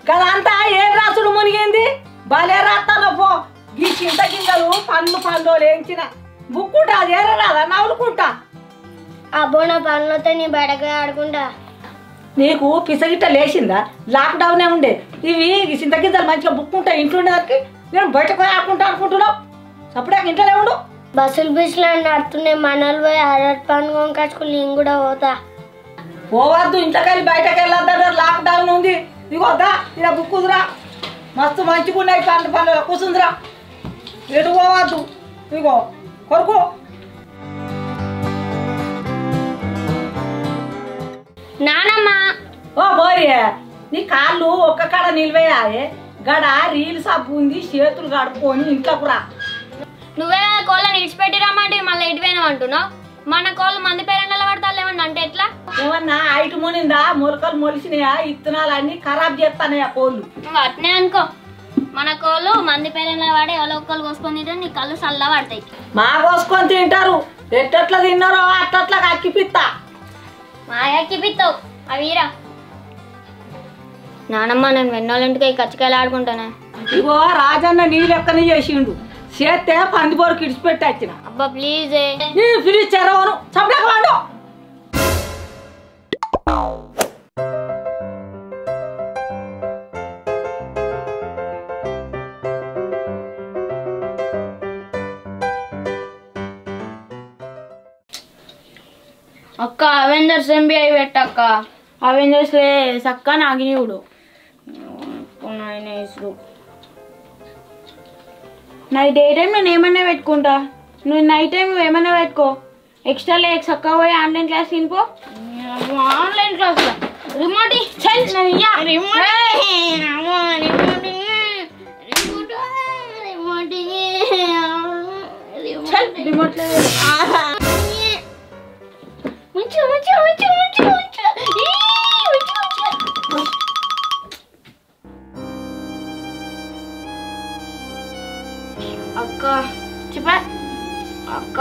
కదంతా ఏం రాసుడు మునిగింది భలే రాస్తాను పో ఈ చింత గింజలు పండ్లు పండ్లు లేంచిన బుక్కుంటా ఏరరాదా నవ్వులుకుంటా అబ్బో నా పనులతో నీ బయటకు ఆడుకుంటా నీకు పిసగిట్ట లేచిందా లాక్డౌనే ఉండే ఇవి ఈ చింత గింజలు మంచిగా బుక్కుంటా ఇంట్లో ఉండేదానికి నేను బయటకు పోయి ఆడుకుంటా అనుకుంటున్నావు అప్పుడే ఇంట్లోనే ఉండు బస్సులు బిస్సులు అని నడుతున్నాయి మనలు పోయి అరటి పండు కొనుకొచ్చుకుని నేను కూడా పోతా పోవద్దు ఇంట్లోకి వెళ్ళి బయటకు వెళ్ళొద్దు లాక్డౌన్ ఉంది ఇదిగోద్దా ఇలా బుక్కుదురా మస్తు మంచిగా ఉన్నాయి పండ్లు పండ్లు కూర్చుందిరా ఎటు పోవద్దు ఇదిగో కొరకు నానమ్మ ఓ బోరి నీ కాళ్ళు ఒక్క కాడ నిలివేయాయే గడ రీల్ సబ్బు ఉంది చేతులు కడుక్కొని ఇంట్లోకి రా నువ్వే కదా కోళ్ళని ఇడిచిపెట్టి రమ్మంటే మళ్ళీ ఇటుపోయినావు అంటున్నావు మన కోళ్ళు మంది పేరెండల పడతారు ఏమన్నా అంటే ఎట్లా ఏమన్నా ఐటు మునిందా మొలకలు మొలిసినాయా ఇత్తనాలన్నీ ఖరాబ్ చేస్తానయ్యా కోళ్ళు నువ్వు అట్నే అనుకో మన కోళ్ళు మంది పేరెండల వాడి ఎవరో ఒక్కరు కోసుకొని తింటే నీ కళ్ళు చల్లగా పడతాయి మా కోసుకొని తింటారు ఎట్టెట్లా తిన్నారో అట్లట్లా అక్కిపిత్తా మా అయ్యకి పిత్తావు అవిరా నానమ్మ నేను వెన్నోళ్ళింటికి కచ్చికాయలు ఆడుకుంటానే ఇగో రాజన్న నీ లెక్కనే చేసిండు చేస్తే పందిపోరుకి ఇడిచిపెట్టి వచ్చిన అబ్బా ప్లీజ్ నీ ఫిలిస్ చెరవను చంపలేక వాడు అక్క అవెంజర్స్ ఎంబీఐ పెట్టక్క అవెంజర్స్ లే సక్క నాగినీవుడు నాది డే టైం నేను ఏమన్నా పెట్టుకుంటా నువ్వు నైట్ టైం ఏమన్నా పెట్టుకో ఎక్స్ట్రా లే సక్క పోయి ఆన్లైన్ క్లాస్ వినిపో ఆన్లైన్ క్లాస్ రిమోట్ చల్ నేను ఇయ్యా. చల్ రిమోట్ లో అక్క చెప్పా అక్క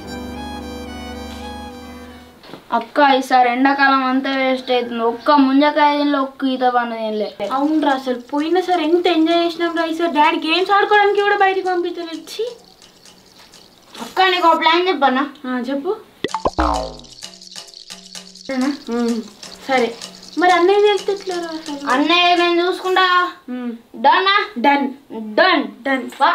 అక్క ఈసారి ఎండాకాలం అంతా వేస్ట్ అవుతుంది ఒక్క ముంజకాయ తినలే ఒక్క ఈత పండు తినలే అవునరా అసలు పోయిన సార్ ఎంత ఎంజాయ్ చేసినాం రా ఈసారి డాడీ గేమ్స్ ఆడుకోవడానికి కూడా బయటికి పంపించలేదు ఛీ. అక్క నీకు ప్లాన్ చెప్పన్నా ఆ, చెప్పు ఉమ్, సరే మరి అన్నయ్య తెలుస్తట్లేరు అసలు అన్నయ్య నేను చూసుకుంటా ఉమ్, డన్నా డన్ డన్ డన్ వా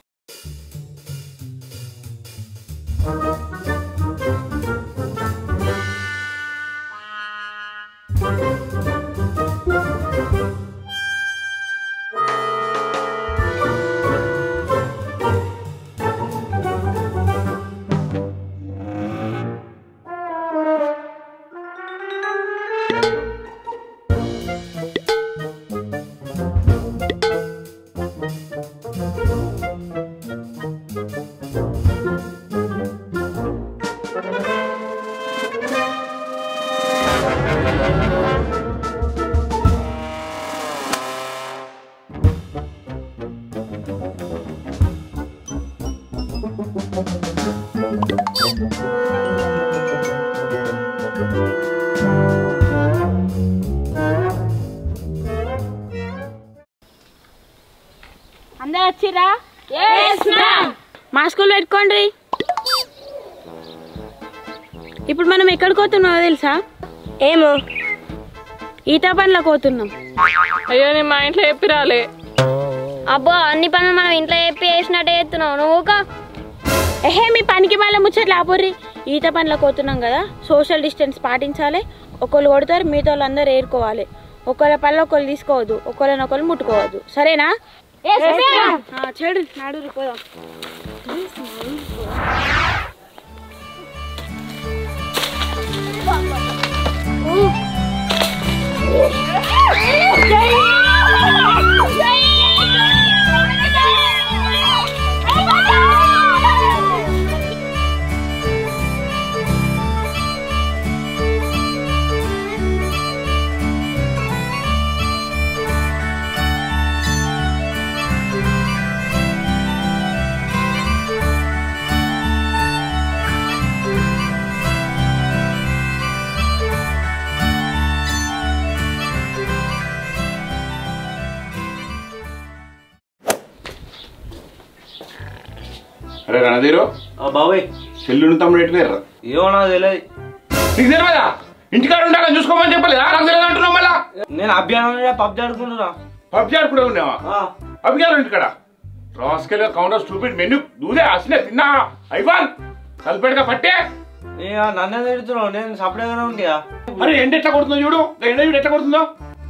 అందరు వచ్చిరా మాస్కులు పెట్టుకోండి ఇప్పుడు మనం ఎక్కడికి పోతున్నామో తెలుసా ఏమో ఈత పనులకు పోతున్నాం అయ్యో నేను మా ఇంట్లో చెప్పి రాలే అబ్బో అన్ని పనులు మనం ఇంట్లో చెప్పి వేసినట్టే చేస్తున్నావు నువ్వు ఊకో. ఎహే మీ పనికి మళ్ళీ ముచ్చట్లు ఆపుర్రి ఈత పనులకు పోతున్నాం కదా సోషల్ డిస్టెన్స్ పాటించాలి ఒకళ్ళు కొడతారు మిగతా వాళ్ళందరూ ఏరుకోవాలి ఒకళ్ళ పనులు ఒకళ్ళు తీసుకోవద్దు ఒకళ్ళని ఒకళ్ళు ముట్టుకోవద్దు సరేనా ఆ, చెడు నాడు పోదాం ఆ అరే రణధీరు ఆ బాబాయ్ చెల్లుని తమ్ముడు ఎటు వేర్రా ఏమో నాకు తెలియదు నీకు తెలియదా ఇంటికాడ ఉండాక చూసుకోమని చెప్పలేదా నాకు తెలియదు అంటున్నావు మళ్ళా నేను అభ్యానం పబ్జి ఆడుకుంటున్నా పబ్జి ఆడుకుంటూ ఉన్నావా ఆ, అభిగారు ఇంటికాడ రాసుకెళ్ళి కౌంటర్ స్టూపిడ్ మెన్యూ దూదే అసలే తిన్నా ఐవాన్ కలిపెడగా పట్టే ఏ, నన్నే తిడుతున్నావు నేను సపరేట్గానే ఉంటియా అరే ఎండ ఎట్లా కొడుతుందో చూడు ఎండ చూడు ఎట్లా కొడుతుందో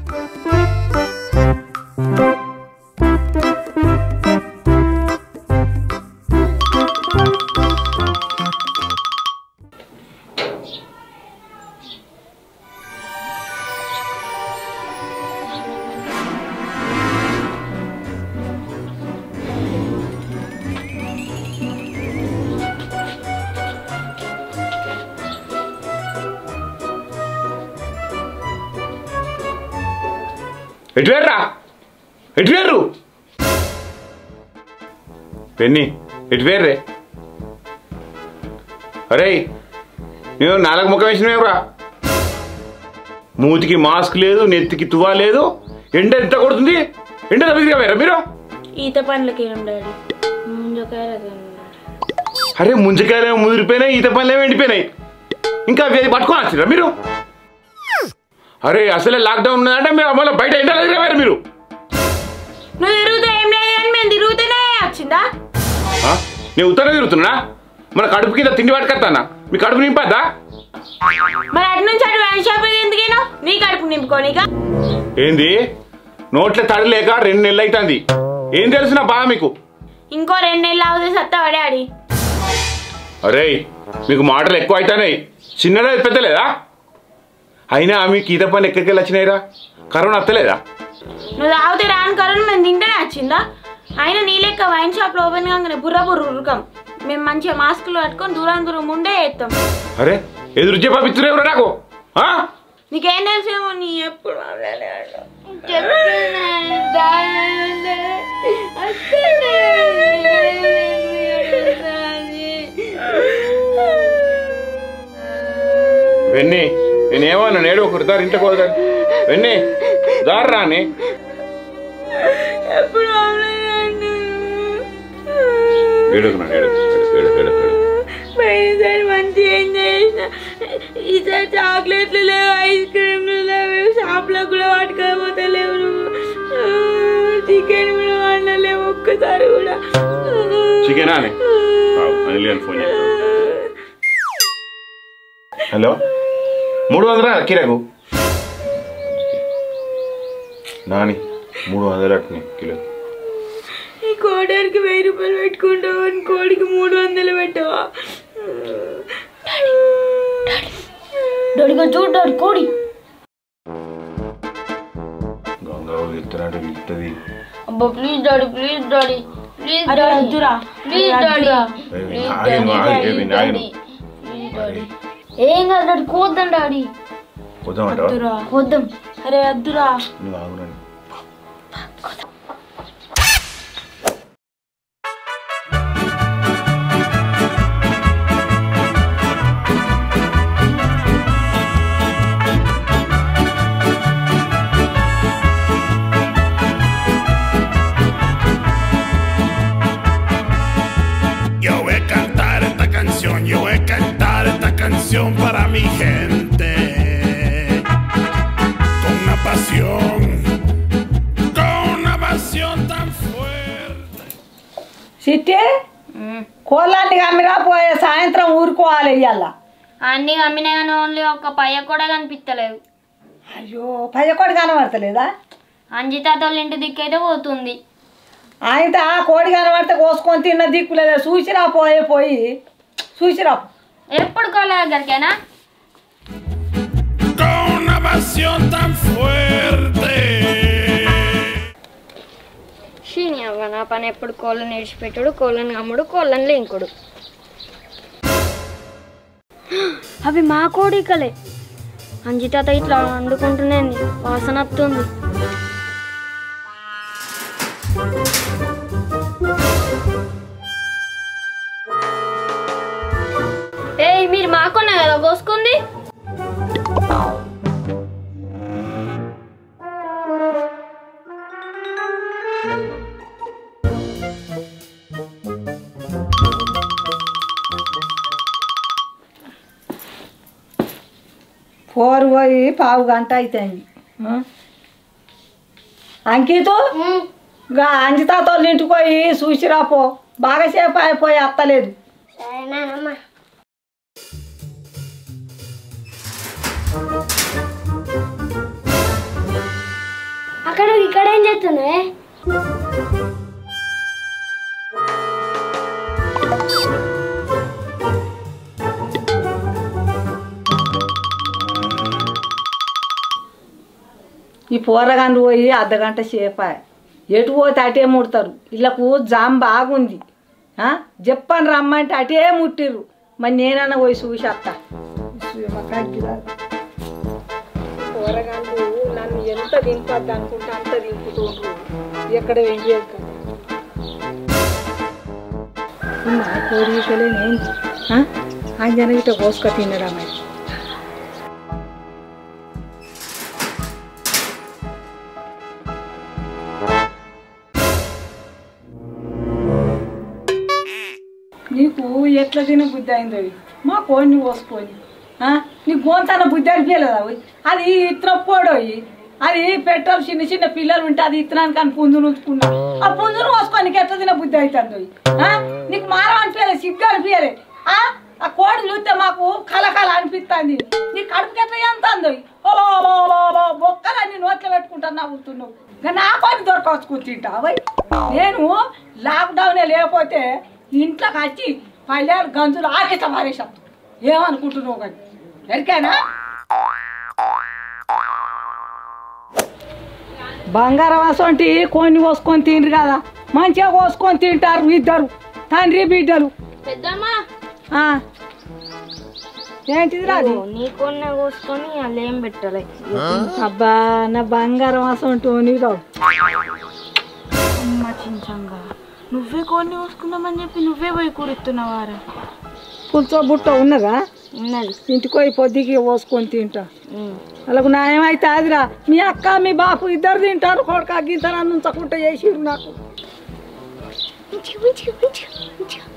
ఎటు వేర్రా ఎటు వేర్రు పెన్ని ఎటు వేర్రే అరే నేను నాలుగు ముఖం వేసినవేమ్రా మూతికి మాస్క్ లేదు నెత్తికి తువా లేదు ఎండ ఎంత కొడుతుంది ఎండ తప్పిదిగా వేరా మీరు ఈత పండ్లకి ఏం డాడీ ముంజకాయలు అది ఏం డాడీ. అరే ముంజకాయలు ముదిరిపోయినాయి ఈత పనులు ఏమో ఎండిపోయినాయి ఇంకా అవి పట్టుకొని వచ్చిరా మీరు అరే అసలే లాక్డౌన్ ఉన్నదంటే మీరు మళ్ళీ బయట ఎండ తిరిగారు మీరు నువ్వు తిరుగుతా ఏం లేదు కానీ మేము తిరుగుతూనే వచ్చిందా ఆ? నేను ఉత్తరం తిరుగుతున్నా మన కడుపు కింద తిండి పట్టుకొస్తానా మీ కడుపు నింపద్దా మరి అటు నుంచి అటు వైన్ షాప్ ఎందుకేనో నీ కడుపు నింపుకోనిక ఏంది నోట్ల తడి లేక రెండు నెలలు అవుతుంది ఏం తెలుసు నా బాగా మీకు ఇంకో రెండు నెలలు అవుతే సత్తా డాడీ అరే మీకు మాటలు ఎక్కువ అవుతాయి చిన్నదే పెద్దలేదా అయినా మీకు ఈత పని ఎక్కడికి వచ్చినాయిరా కరోనా వస్తలేదా నువ్వు తాగితే రాను కరోనా మేము తింటేనే వచ్చిందా అయినా నీ లెక్క వైన్ షాప్ లో ఓపెన్ కాగానే బుర్ర బుర్ర ఉరకం మేము మంచిగా మాస్కులు కట్టుకొని దూరం దూరం ఉండే వేస్తాం అరే ఎదురు చెప్పా పిచ్చురేవురా నాకు ఆ? నీకేం తెలుసేమో నీ ఎప్పుడు మాట్లాడాడు. వెన్ని నేనేమన్నా నేడు ఒకరు దారి ఇంటికి పోతాను వెన్ని దారి రాని ఎప్పుడు మాట్లాడాడు. ఏడుకున్నాను ఏడు ఏడు ఏడు ఏడు పోయినసారి మంచిగా ఎంజాయ్ చేసిన ఈసారి చాక్లెట్లు లేవు ఐస్ క్రీమ్లు లేవు షాప్లో కూడా పట్టుకపోతే లేవు చికెన్ కూడా వండలేవు ఒక్కసారి కూడా చికెనా అని అనిల్ గారిని ఫోన్ చేస్తాను హలో మూడు వందల కిలోకు నాని మూడు వందలు అట్ని కిలో ఈ కోడరికి వెయ్యి రూపాయలు పెట్టుకుంటావు అని కోడికి మూడు వందలు పెట్టవా డోడిగా చూడు డోడి కోడి గంగావు ఇస్తారంటే ఇస్తుంది అబ్బా please daddy please daddy please అరే డాడీ వద్దురా ప్లీజ్ అరే డాడీ వద్దురా. ప్లీజ్ ఆగిన డాడీ ఆగిన ఆగిన ప్లీజ్ డాడీ ఏం కాదు డాడీ కోద్దాం డాడీ వద్దామంటావా వద్దురా కోద్దాం అరే వద్దురా నువ్వు ఆగునండి Yo voy a cantar esta canción, yo voy a cantar esta canción para mi gente. Con una pasión, con una pasión tan fuerte. సిట్టి కోళ్ళాన్ని కమ్మిరా పోయే సాయంత్రం ఊరుకోవాలి ఇవాళ అన్ని అమ్మినా కానీ ఓన్లీ ఒక పయ్య కూడా కనిపిస్తలేదు అయ్యో పయ్యకోడి కనబడతలేదా అంజితాత వాళ్ళ ఇంటి దిక్కైతే పోతుంది ఆయన కోడి కనబడితే కోసుకొని తిన్న దిక్కులేదా చూసిరా పోయే పోయి చూసిరా ఎప్పుడు కోళ్ళ దగ్గరికేనా Con una pasión tan fuerte. షీని అవ్వ నా పని ఎప్పుడు కోళ్ళని విడిచిపెట్టుడు కోళ్ళని అమ్ముడు కోళ్ళని లేంకుడు అవి మా కోడికలే అంజితాత ఇట్లా వండుకుంటున్నాంది వాసన వస్తుంది ఏయ్ మీరు మాకున్నా కదా కోసుకుంది పోరు పోయి పావు గంట అవుతుంది అంకితు గా అంజితాతో ఇంటికి పోయి చూసిరాపో బాగా సేపు అయిపోయి అత్తలేదు సరేనానమ్మా అక్కడ ఇక్కడ ఏం చేస్తున్నావే ఈ పోరగాండు పోయి అర్ధగంట సేపు ఆయే. ఎటు పోతే అటే ముడతారు వీళ్ళకు జామ్ బాగుంది ఆ? చెప్పని రమ్మంటే అటే ముట్టిర్రు మరి నేనన్నా పోయి చూసి అత్త పోరగాండు నన్ను ఎంత దింపద్దు అనుకుంటే అంత దింపుతుండ్రు ఎక్కడ ఏం చేయక కోరికలే నేను అంజన ఇట కోసుక తినరా మరి నీకు ఎట్లా తిన బుద్ధి అయింది అవి మా కోడిని కోసుకొని ఆ? నీకు గోంతన బుద్ధి అనిపించలేదా అవి అది ఇత్తపోడోయి అది పెట్రోల్ చిన్న చిన్న పిల్లలు ఉంటే అది ఇత్తనానికి అని పుంజును ఉంచుకున్నా ఆ పుంజును కోసుకొని నీకు ఎట్లా తిన బుద్ధి అవుతుంది అవి ఆ? నీకు మారం అనిపించలేదు సిగ్గు అనిపించలే ఆ ఆ కోడి చూస్తే మాకు కలకల అనిపిస్తుంది నీ కడుపుకి ఎట్లా ఎంత అంది ఓలో ఓలో ఓలో ఓలో బొక్కలన్నీ నోట్లో పెట్టుకుంటా నవ్వుతున్నావు ఇంకా నా పని దొరకొచ్చుకుని తింటా అవి నేను లాక్డౌనే లేకపోతే ఇంట్లోకి వచ్చి పల్లెలు గంజులు ఆకేత మారేసాం ఏమనుకుంటున్నావు కానీ ఎరికేనా బంగారం అసంటి కొన్ని కోసుకొని తిండ్రు కదా మంచిగా కోసుకొని తింటారు ఇద్దరు తండ్రి బిడ్డలు పెద్దమ్మా ఆ. ఏంటిది రాదు నీకొన్న కోసుకొని అలా ఏం పెట్టాలి అబ్బా నా బంగారం అసంటి రావు అమ్మ చించంగా నువ్వే కొన్ని కోసుకుందామని చెప్పి నువ్వే పోయి కూరిస్తున్నావారా పులుసో బుట్ట ఉన్నదా ఉన్నది ఇంటికి పోయి పొద్దుకి పోసుకొని తింటా వాళ్ళకు న్యాయం అయితే అదిరా మీ అక్క మీ బాపు ఇద్దరు తింటారు కొడుకు గింతను ఉంచకుండా చేసిరు నాకు ఉంచు ఉంచు ఉంచు ఉంచు